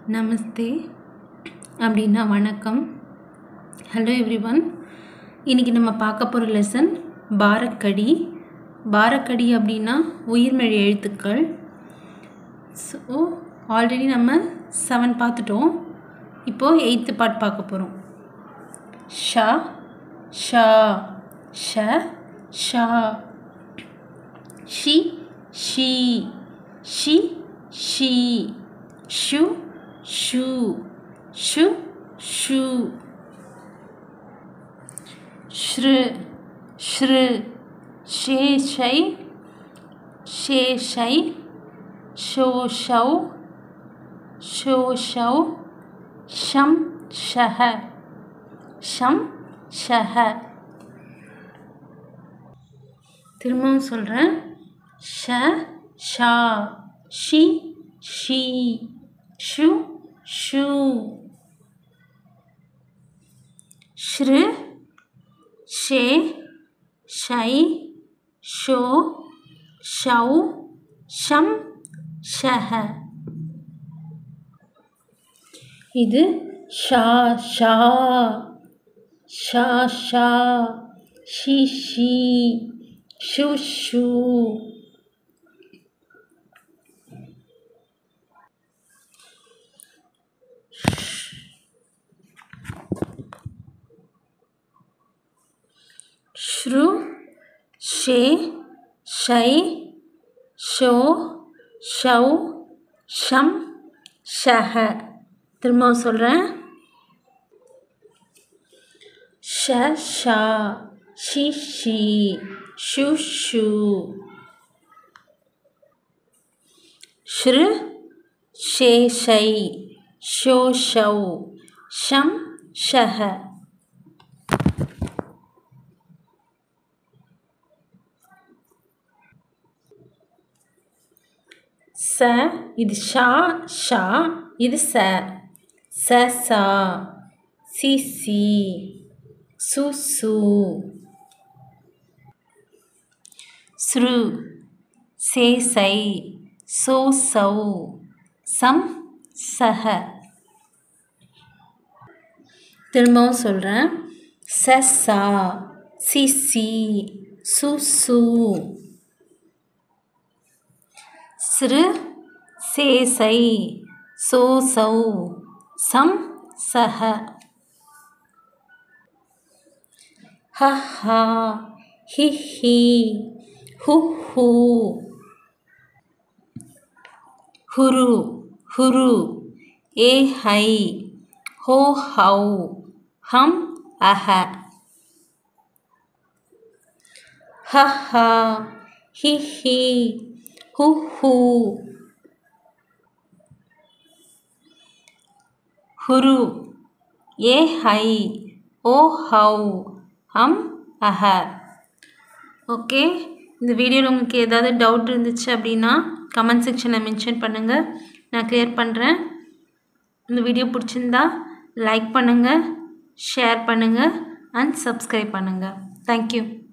நமஸ்தே அப்படின்னா வணக்கம் hello everyone இன்றைக்கி நம்ம பார்க்க போகிற லெசன் பாரக்கடி பாரக்கடி அப்படின்னா உயிர்மெழி எழுத்துக்கள் ஸோ ஆல்ரெடி நம்ம செவன் பார்த்துட்டோம் இப்போது எயித்து பார்ட் பார்க்க போகிறோம் ஷா ஷா ஷ ஷா ஷி ஷி ஷி ஷி ஷு ஷு ஷு ஷு ஸ்ரு ஸ்ரு ஷே ஷை ஷே ஷை ஷோ ஷௌ ஷோ ஷௌ ஷம் ஷஹ ஷம் ஷஹ திரும்பவும் சொல்கிறேன் ஷ ஷா ஷி ஷி ஷு ஷு ஸ்ரு ஷே ஷை ஷோ ஷௌ ஷம் ஷஹ இது ஷா ஷா ஷா ஷா ஷி ஷி ஷு ஷு ஸ்ரு ஷே ஷை ஷோ ஷௌ ஷம் ஷஹ திரும்பவும் சொல்கிறேன் ஷ ஷா ஷி ஷி ஷு ஷு ஸ்ரு ஷே ஷை ஷோ ஷௌ ஷம் ஷஹ ச இது ஷா ஷா இது ச ச சா சி சி சு சு ஸ்ரு சே சை சோ சௌ சம் சஹ திரும்பவும் சொல்கிறேன் ச சா சி சி சு சு ஸ்ரு சே சை சோ சௌ சம் சஹ ஹ ஹா ஹி ஹி ஹு ஹூ ஹுரு ஹுரு ஏ ஹை ஹோ ஹௌ ஹம் அஹ ஹ ஹா ஹி ஹி ஹு ஹூ ஹுரு ஏ ஹை ஓ ஹௌ ஹம் அஹ ஓகே இந்த வீடியோவில் உங்களுக்கு ஏதாவது டவுட் இருந்துச்சு அப்படின்னா கமெண்ட் செக்ஷனில் மென்ஷன் பண்ணுங்கள் நான் கிளியர் பண்ணுறேன் இந்த வீடியோ பிடிச்சிருந்தா லைக் பண்ணுங்கள் ஷேர் பண்ணுங்கள் அண்ட் சப்ஸ்கிரைப் பண்ணுங்கள் தேங்க்யூ